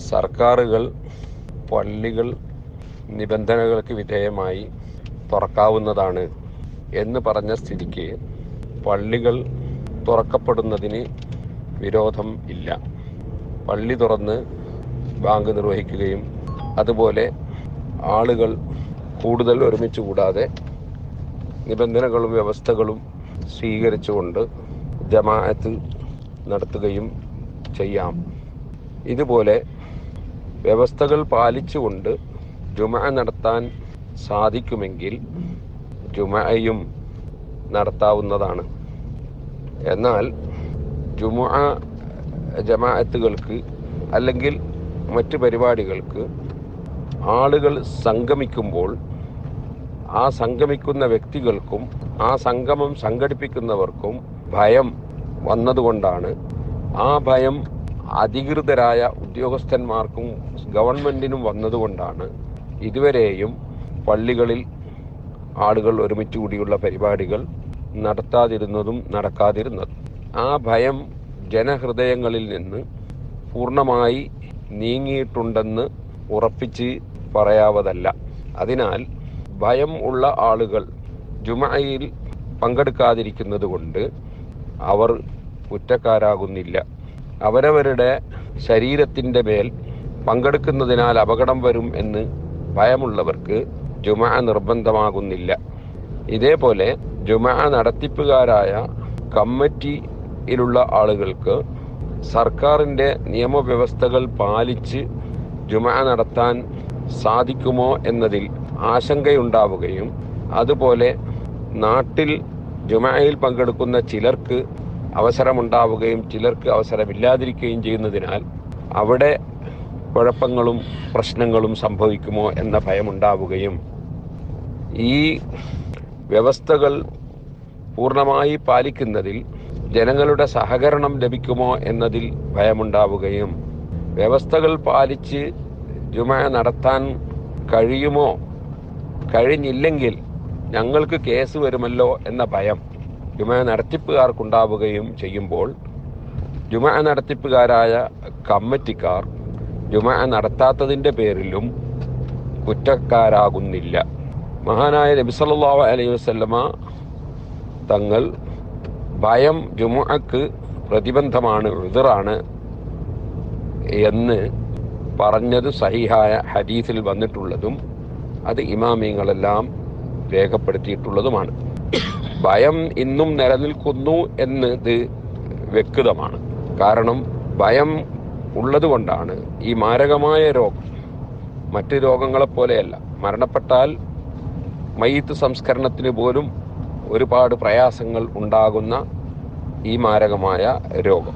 സർക്കാരുകൾ പള്ളികൾ നിബന്ധനകൾക്ക് വിധേയമായി തുറക്കാവുന്നതാണ് എന്ന് പറഞ്ഞ സ്ഥിതിക്ക് പള്ളികൾ തുറക്കപ്പെടുന്നതിന് വിരോധം ഇല്ല പള്ളി തുറന്ന് ബാങ്ക് നിർവഹിക്കുകയും അതുപോലെ ആളുകൾ കൂടുതൽ ഒരുമിച്ച് കൂടാതെ നിബന്ധനകളും വ്യവസ്ഥകളും സ്വീകരിച്ചുകൊണ്ട് ജമാഅത്ത് നടത്തുകയും ചെയ്യാം ഇതുപോലെ വ്യവസ്ഥകൾ പാലിച്ചുകൊണ്ട് ജുമ നടത്താൻ സാധിക്കുമെങ്കിൽ ജുമയും നടത്താവുന്നതാണ് എന്നാൽ ജുമ ജമാഅത്തുകൾക്ക് അല്ലെങ്കിൽ മറ്റ് പരിപാടികൾക്ക് ആളുകൾ സംഗമിക്കുമ്പോൾ ആ സംഗമിക്കുന്ന വ്യക്തികൾക്കും ആ സംഗമം സംഘടിപ്പിക്കുന്നവർക്കും ഭയം വന്നതുകൊണ്ടാണ് ആ ഭയം അധികൃതരായ ഉദ്യോഗസ്ഥന്മാർക്കും ഗവൺമെന്റിനും വന്നതുകൊണ്ടാണ് ഇതുവരെയും പള്ളികളിൽ ആളുകൾ ഒരുമിച്ച് കൂടിയുള്ള പരിപാടികൾ നടത്താതിരുന്നതും നടക്കാതിരുന്നതും ആ ഭയം ജനഹൃദയങ്ങളിൽ നിന്ന് പൂർണ്ണമായി നീങ്ങിയിട്ടുണ്ടെന്ന് ഉറപ്പിച്ച് പറയാവതല്ല അതിനാൽ ഭയം ഉള്ള ആളുകൾ ജുമയിൽ പങ്കെടുക്കാതിരിക്കുന്നത് കൊണ്ട് അവർ കുറ്റക്കാരാകുന്നില്ല അവരവരുടെ ശരീരത്തിൻ്റെ മേൽ പങ്കെടുക്കുന്നതിനാൽ അപകടം വരും എന്ന് ഭയമുള്ളവർക്ക് ജുമ നിർബന്ധമാകുന്നില്ല ഇതേപോലെ ജുമ നടത്തിപ്പുകാരായ കമ്മിറ്റിയിലുള്ള ആളുകൾക്ക് സർക്കാരിൻ്റെ നിയമവ്യവസ്ഥകൾ പാലിച്ച് ജുമ നടത്താൻ സാധിക്കുമോ എന്നതിൽ ആശങ്കയുണ്ടാവുകയും അതുപോലെ നാട്ടിൽ ജുമയിൽ പങ്കെടുക്കുന്ന ചിലർക്ക് അവസരമുണ്ടാവുകയും ചിലർക്ക് അവസരമില്ലാതിരിക്കുകയും ചെയ്യുന്നതിനാൽ അവിടെ കുഴപ്പങ്ങളും പ്രശ്നങ്ങളും സംഭവിക്കുമോ എന്ന ഭയമുണ്ടാവുകയും ഈ വ്യവസ്ഥകൾ പൂർണ്ണമായി പാലിക്കുന്നതിൽ ജനങ്ങളുടെ സഹകരണം ലഭിക്കുമോ എന്നതിൽ ഭയമുണ്ടാവുകയും വ്യവസ്ഥകൾ പാലിച്ച് ജുമ നടത്താൻ കഴിയുമോ കഴിഞ്ഞില്ലെങ്കിൽ ഞങ്ങൾക്ക് കേസ് വരുമല്ലോ എന്ന ഭയം ജുമ നടത്തിപ്പുകാർക്കുണ്ടാവുകയും ചെയ്യുമ്പോൾ ജുമ നടത്തിപ്പുകാരായ കമ്മിറ്റിക്കാർ ജുമ നടത്താത്തതിൻ്റെ പേരിലും കുറ്റക്കാരാകുന്നില്ല മഹാനായ നബി സല്ലല്ലാഹു അലൈഹി വസല്ലമ തങ്ങൾ ഭയം ജുമുഅക്ക് പ്രതിബന്ധമാണ് ഉതിറാണ് എന്ന് പറഞ്ഞത് സഹിഹായ ഹദീസിൽ വന്നിട്ടുള്ളതും അത് ഇമാമിങ്ങളെല്ലാം രേഖപ്പെടുത്തിയിട്ടുള്ളതുമാണ് ഭയം ഇന്നും നിലനിൽക്കുന്നു എന്നത് വ്യക്തമാണ് കാരണം ഭയം ഉള്ളതുകൊണ്ടാണ് ഈ മാരകമായ രോഗം മറ്റ് രോഗങ്ങളെപ്പോലെയല്ല മരണപ്പെട്ടാൽ മയ്യത്ത് സംസ്കരണത്തിന് പോലും ഒരുപാട് പ്രയാസങ്ങൾ ഉണ്ടാകുന്ന ഈ മാരകമായ രോഗം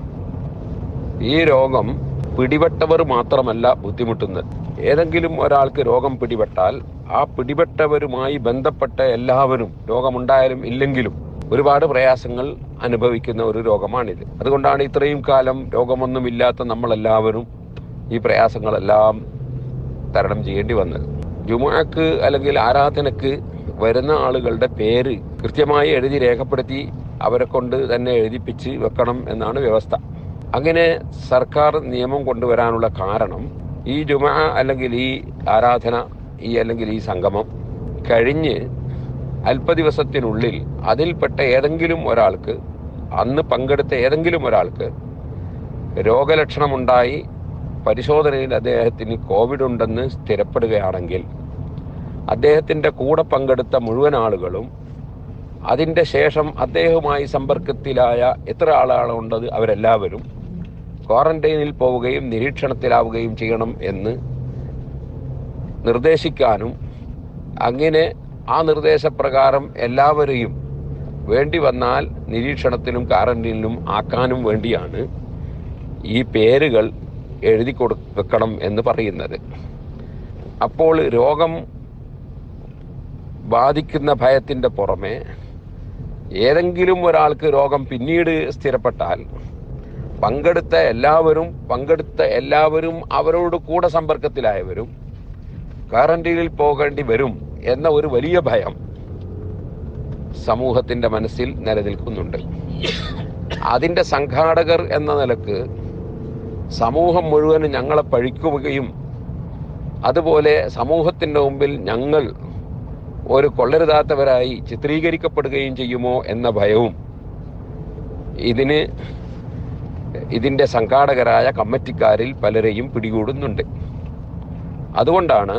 ഈ രോഗം പിടിപെട്ടവർ മാത്രമല്ല ബുദ്ധിമുട്ടുന്നത് ഏതെങ്കിലും ഒരാൾക്ക് രോഗം പിടിപെട്ടാൽ ആ പിടിപെട്ടവരുമായി ബന്ധപ്പെട്ട എല്ലാവരും രോഗമുണ്ടായാലും ഇല്ലെങ്കിലും ഒരുപാട് പ്രയാസങ്ങൾ അനുഭവിക്കുന്ന ഒരു രോഗമാണിത് അതുകൊണ്ടാണ് ഇത്രയും കാലം രോഗമൊന്നുമില്ലാത്ത നമ്മളെല്ലാവരും ഈ പ്രയാസങ്ങളെല്ലാം തരണം ചെയ്യേണ്ടി വന്നത് ജുമാക്ക് അല്ലെങ്കിൽ ആരാധനക്ക് വരുന്ന ആളുകളുടെ പേര് കൃത്യമായി എഴുതി രേഖപ്പെടുത്തി അവരെ കൊണ്ട് തന്നെ എഴുതിപ്പിച്ച് വെക്കണം എന്നാണ് വ്യവസ്ഥ അങ്ങനെ സർക്കാർ നിയമം കൊണ്ടുവരാനുള്ള കാരണം ഈ ജുമ അല്ലെങ്കിൽ ഈ ആരാധന ഈ അല്ലെങ്കിൽ ഈ സംഗമം കഴിഞ്ഞ് അല്പ ദിവസത്തിനുള്ളിൽ അതിൽപ്പെട്ട ഏതെങ്കിലും ഒരാൾക്ക് അന്ന് പങ്കെടുത്ത ഏതെങ്കിലും ഒരാൾക്ക് രോഗലക്ഷണമുണ്ടായി പരിശോധനയിൽ അദ്ദേഹത്തിന് കോവിഡ് ഉണ്ടെന്ന് സ്ഥിരപ്പെടുകയാണെങ്കിൽ അദ്ദേഹത്തിൻ്റെ കൂടെ പങ്കെടുത്ത മുഴുവൻ ആളുകളും അതിൻ്റെ ശേഷം അദ്ദേഹവുമായി സമ്പർക്കത്തിലായ എത്ര ആളാണ് ഉള്ളത് അവരെല്ലാവരും ക്വാറന്റൈനിൽ പോവുകയും നിരീക്ഷണത്തിലാവുകയും ചെയ്യണം എന്ന് നിർദ്ദേശിക്കാനും അങ്ങനെ ആ നിർദ്ദേശപ്രകാരം എല്ലാവരെയും വേണ്ടി വന്നാൽ നിരീക്ഷണത്തിലും ക്വാറന്റൈനിലും ആക്കാനും വേണ്ടിയാണ് ഈ പേരുകൾ എഴുതി കൊടു വെക്കണം എന്ന് പറയുന്നത് അപ്പോൾ രോഗം ബാധിക്കുന്ന ഭയത്തിൻ്റെ പുറമെ ഏതെങ്കിലും ഒരാൾക്ക് രോഗം പിന്നീട് സ്ഥിരപ്പെട്ടാൽ പങ്കെടുത്ത എല്ലാവരും പങ്കെടുത്ത എല്ലാവരും അവരോട് കൂടെ സമ്പർക്കത്തിലായവരും ക്വാറന്റൈനിൽ പോകേണ്ടി വരും എന്ന ഒരു വലിയ ഭയം സമൂഹത്തിന്റെ മനസ്സിൽ നിലനിൽക്കുന്നുണ്ട് അതിന്റെ സംഘാടകർ എന്ന നിലക്ക് സമൂഹം മുഴുവനും ഞങ്ങളെ പഴിക്കുകയും അതുപോലെ സമൂഹത്തിൻ്റെ മുമ്പിൽ ഞങ്ങൾ ഒരു കൊള്ളരുതാത്തവരായി ചിത്രീകരിക്കപ്പെടുകയും ചെയ്യുമോ എന്ന ഭയവും ഇതിന് ഇതിൻ്റെ സംഘാടകരായ കമ്മിറ്റിക്കാരിൽ പലരെയും പിടികൂടുന്നുണ്ട് അതുകൊണ്ടാണ്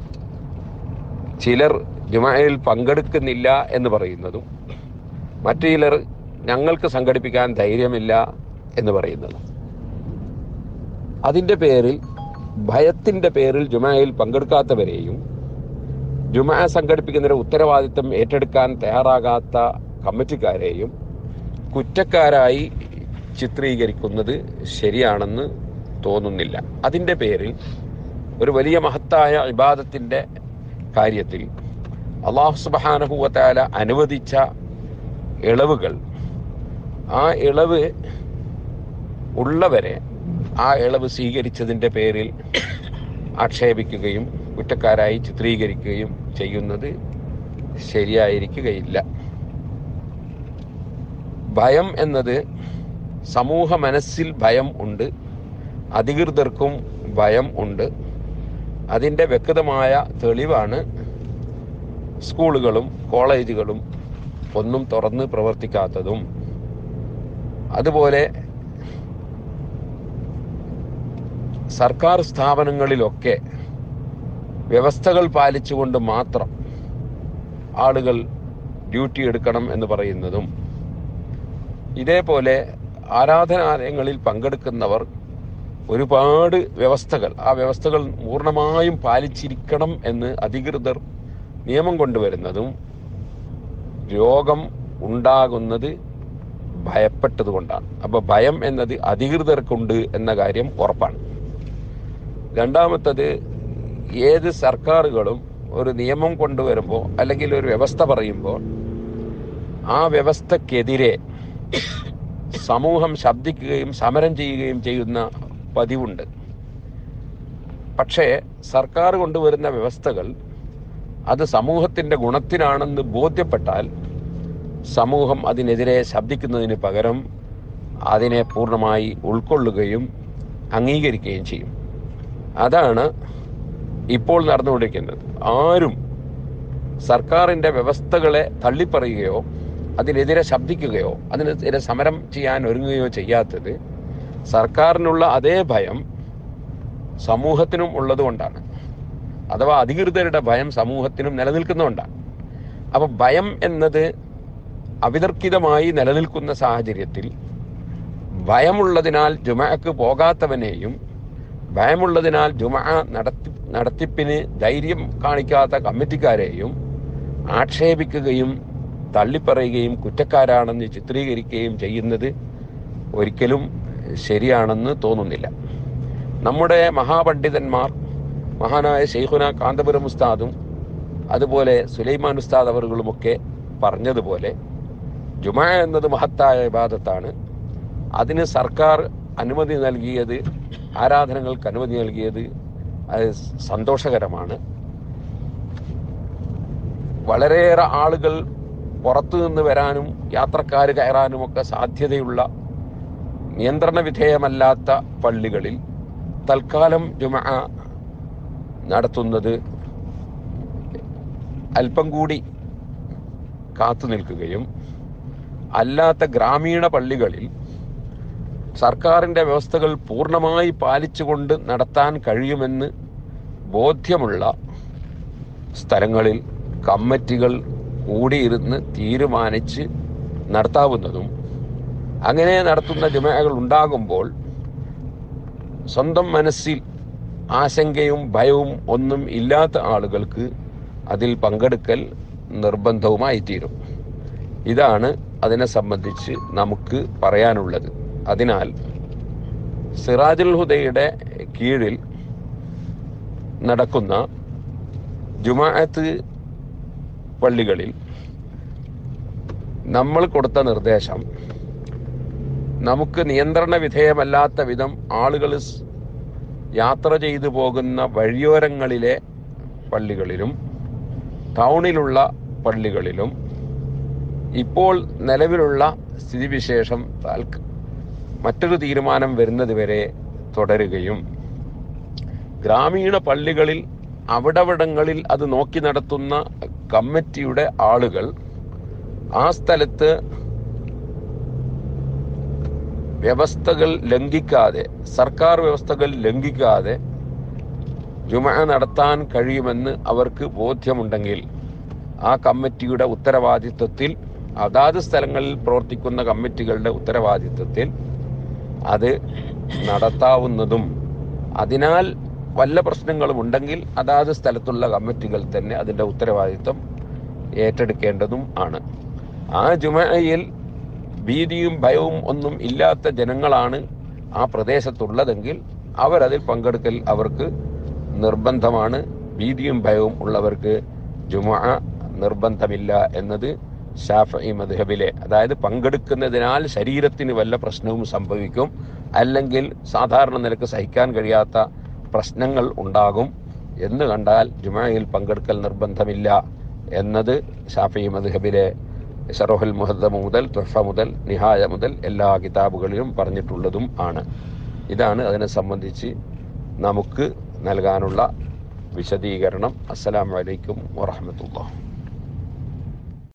ചിലർ ജുമായിൽ പങ്കെടുക്കുന്നില്ല എന്ന് പറയുന്നതും മറ്റു ചിലർ ഞങ്ങൾക്ക് സംഘടിപ്പിക്കാൻ ധൈര്യമില്ല എന്ന് പറയുന്നതും അതിൻ്റെ പേരിൽ ഭയത്തിൻ്റെ പേരിൽ ജുമായിൽ പങ്കെടുക്കാത്തവരെയും ജുമാ സംഘടിപ്പിക്കുന്നതിന് ഉത്തരവാദിത്തം ഏറ്റെടുക്കാൻ തയ്യാറാകാത്ത കമ്മിറ്റിക്കാരെയും കുറ്റക്കാരായി ചിത്രീകരിക്കുന്നത് ശരിയാണെന്ന് തോന്നുന്നില്ല അതിൻ്റെ പേരിൽ ഒരു വലിയ മഹത്തായ ഇബാദത്തിൻ്റെ കാര്യത്തിൽ അള്ളാഹു സുബാനഹുവത്താല അനുവദിച്ച ഇളവുകൾ ആ ഇളവ് ഉള്ളവരെ ആ ഇളവ് സ്വീകരിച്ചതിൻ്റെ പേരിൽ ആക്ഷേപിക്കുകയും കുറ്റക്കാരായി ചിത്രീകരിക്കുകയും ചെയ്യുന്നത് ശരിയായിരിക്കുകയില്ല ഭയം എന്നത് സമൂഹ മനസ്സിൽ ഭയം ഉണ്ട് അധികൃതർക്കും ഭയം ഉണ്ട് അതിൻ്റെ വ്യക്തമായ തെളിവാണ് സ്കൂളുകളും കോളേജുകളും ഒന്നും തുറന്ന് പ്രവർത്തിക്കാത്തതും അതുപോലെ സർക്കാർ സ്ഥാപനങ്ങളിലൊക്കെ വ്യവസ്ഥകൾ പാലിച്ചുകൊണ്ട് മാത്രം ആളുകൾ ഡ്യൂട്ടി എടുക്കണം എന്ന് പറയുന്നതും ഇതേപോലെ ആരാധനാലയങ്ങളിൽ പങ്കെടുക്കുന്നവർ ഒരുപാട് വ്യവസ്ഥകൾ ആ വ്യവസ്ഥകൾ പൂർണ്ണമായും പാലിച്ചിരിക്കണം എന്ന് അധികൃതർ നിയമം കൊണ്ടുവരുന്നതും രോഗം ഉണ്ടാകുന്നത് ഭയപ്പെട്ടത് കൊണ്ടാണ് അപ്പോൾ ഭയം എന്നത് അധികൃതർക്കുണ്ട് എന്ന കാര്യം ഉറപ്പാണ് രണ്ടാമത്തത് ഏത് സർക്കാരുകളും ഒരു നിയമം കൊണ്ടുവരുമ്പോൾ അല്ലെങ്കിൽ ഒരു വ്യവസ്ഥ പറയുമ്പോൾ ആ വ്യവസ്ഥക്കെതിരെ സമൂഹം ശബ്ദിക്കുകയും സമരം ചെയ്യുകയും ചെയ്യുന്ന പതിവുണ്ട് പക്ഷേ സർക്കാർ കൊണ്ടുവരുന്ന വ്യവസ്ഥകൾ അത് സമൂഹത്തിൻ്റെ ഗുണത്തിനാണെന്ന് ബോധ്യപ്പെട്ടാൽ സമൂഹം അതിനെതിരെ ശബ്ദിക്കുന്നതിന് പകരം അതിനെ പൂർണ്ണമായി ഉൾക്കൊള്ളുകയും അംഗീകരിക്കുകയും ചെയ്യും അതാണ് ഇപ്പോൾ നടന്നുകൊണ്ടിരിക്കുന്നത് ആരും സർക്കാരിൻ്റെ വ്യവസ്ഥകളെ തള്ളിപ്പറയുകയോ അതിനെതിരെ ശബ്ദിക്കുകയോ അതിനെതിരെ സമരം ചെയ്യാൻ ഒരുങ്ങുകയോ ചെയ്യാത്തത് സർക്കാരിനുള്ള അതേ ഭയം സമൂഹത്തിനും ഉള്ളതുകൊണ്ടാണ് അഥവാ അധികൃതരുടെ ഭയം സമൂഹത്തിനും നിലനിൽക്കുന്നതുകൊണ്ടാണ് അപ്പോൾ ഭയം എന്നത് അവിതർക്കിതമായി നിലനിൽക്കുന്ന സാഹചര്യത്തിൽ ഭയമുള്ളതിനാൽ ജുമക്ക് പോകാത്തവനെയും ഭയമുള്ളതിനാൽ ജുമ നടത്തി നടത്തിപ്പിന് ധൈര്യം കാണിക്കാത്ത കമ്മിറ്റിക്കാരെയും ആക്ഷേപിക്കുകയും തള്ളിപ്പറയുകയും കുറ്റക്കാരാണെന്ന് ചിത്രീകരിക്കുകയും ചെയ്യുന്നത് ഒരിക്കലും ശരിയാണെന്ന് തോന്നുന്നില്ല നമ്മുടെ മഹാപണ്ഡിതന്മാർ മഹാനായ ഷെയ്ഖുന കാന്തപുരം ഉസ്താദും അതുപോലെ സുലൈമാൻ ഉസ്താദ് അവറുകളുമൊക്കെ പറഞ്ഞതുപോലെ ജുമ എന്നത് മഹത്തായ വിവാദത്താണ് അതിന് സർക്കാർ അനുമതി നൽകിയത് ആരാധനകൾക്ക് അനുമതി നൽകിയത് അത് സന്തോഷകരമാണ് വളരെയേറെ ആളുകൾ പുറത്തു നിന്ന് വരാനും യാത്രക്കാർ കയറാനും ഒക്കെ സാധ്യതയുള്ള നിയന്ത്രണ വിധേയമല്ലാത്ത പള്ളികളിൽ തൽക്കാലം ജുമ നടത്തുന്നത് അല്പം കൂടി കാത്തു നിൽക്കുകയും അല്ലാത്ത ഗ്രാമീണ പള്ളികളിൽ സർക്കാരിൻ്റെ വ്യവസ്ഥകൾ പൂർണ്ണമായി പാലിച്ചുകൊണ്ട് നടത്താൻ കഴിയുമെന്ന് ബോധ്യമുള്ള സ്ഥലങ്ങളിൽ കമ്മിറ്റികൾ കൂടിയിരുന്ന് തീരുമാനിച്ച് നടത്താവുന്നതും അങ്ങനെ നടത്തുന്ന ജുമകൾ ഉണ്ടാകുമ്പോൾ സ്വന്തം മനസ്സിൽ ആശങ്കയും ഭയവും ഒന്നും ഇല്ലാത്ത ആളുകൾക്ക് അതിൽ പങ്കെടുക്കൽ നിർബന്ധവുമായി തീരും ഇതാണ് അതിനെ സംബന്ധിച്ച് നമുക്ക് പറയാനുള്ളത് അതിനാൽ സിറാജുൽ ഹുദയുടെ കീഴിൽ നടക്കുന്ന ജുമാഅത്ത് പള്ളികളിൽ നമ്മൾ കൊടുത്ത നിർദ്ദേശം നമുക്ക് നിയന്ത്രണ വിധേയമല്ലാത്ത വിധം ആളുകൾ സ് യാത്ര ചെയ്തു പോകുന്ന വഴിയോരങ്ങളിലെ പള്ളികളിലും ടൗണിലുള്ള പള്ളികളിലും ഇപ്പോൾ നിലവിലുള്ള സ്ഥിതിവിശേഷം താൽക്ക മറ്റൊരു തീരുമാനം വരുന്നത് വരെ തുടരുകയും ഗ്രാമീണ പള്ളികളിൽ അവിടവിടങ്ങളിൽ അത് നോക്കി നടത്തുന്ന കമ്മിറ്റിയുടെ ആളുകൾ ആ സ്ഥലത്ത് വ്യവസ്ഥകൾ ലംഘിക്കാതെ സർക്കാർ വ്യവസ്ഥകൾ ലംഘിക്കാതെ ജുമ നടത്താൻ കഴിയുമെന്ന് അവർക്ക് ബോധ്യമുണ്ടെങ്കിൽ ആ കമ്മിറ്റിയുടെ ഉത്തരവാദിത്വത്തിൽ അതാത് സ്ഥലങ്ങളിൽ പ്രവർത്തിക്കുന്ന കമ്മിറ്റികളുടെ ഉത്തരവാദിത്വത്തിൽ അത് നടത്താവുന്നതും അതിനാൽ വല്ല പ്രശ്നങ്ങളും ഉണ്ടെങ്കിൽ അതാത് സ്ഥലത്തുള്ള കമ്മിറ്റികൾ തന്നെ അതിൻ്റെ ഉത്തരവാദിത്വം ഏറ്റെടുക്കേണ്ടതും ആണ് ആ ജുമയിൽ ഭീതിയും ഭയവും ഒന്നും ഇല്ലാത്ത ജനങ്ങളാണ് ആ പ്രദേശത്തുള്ളതെങ്കിൽ അവരതിൽ പങ്കെടുക്കൽ അവർക്ക് നിർബന്ധമാണ് ഭീതിയും ഭയവും ഉള്ളവർക്ക് ജുമ നിർബന്ധമില്ല എന്നത് ഷാഫി മദ്ഹബിലെ അതായത് പങ്കെടുക്കുന്നതിനാൽ ശരീരത്തിന് വല്ല പ്രശ്നവും സംഭവിക്കും അല്ലെങ്കിൽ സാധാരണ നിലക്ക് സഹിക്കാൻ കഴിയാത്ത പ്രശ്നങ്ങൾ ഉണ്ടാകും എന്ന് കണ്ടാൽ ജുമയിൽ പങ്കെടുക്കൽ നിർബന്ധമില്ല എന്നത് ഷാഫി മദ്ഹബിലെ ഷറോഹുൽ മുഹദ്ദമ മുതൽ തുഹഫ മുതൽ നിഹായ മുതൽ എല്ലാ കിതാബുകളിലും പറഞ്ഞിട്ടുള്ളതും ആണ് ഇതാണ് അതിനെ സംബന്ധിച്ച് നമുക്ക് നൽകാനുള്ള വിശദീകരണം അസ്സലാമു അലൈക്കും വറഹമത്തുള്ള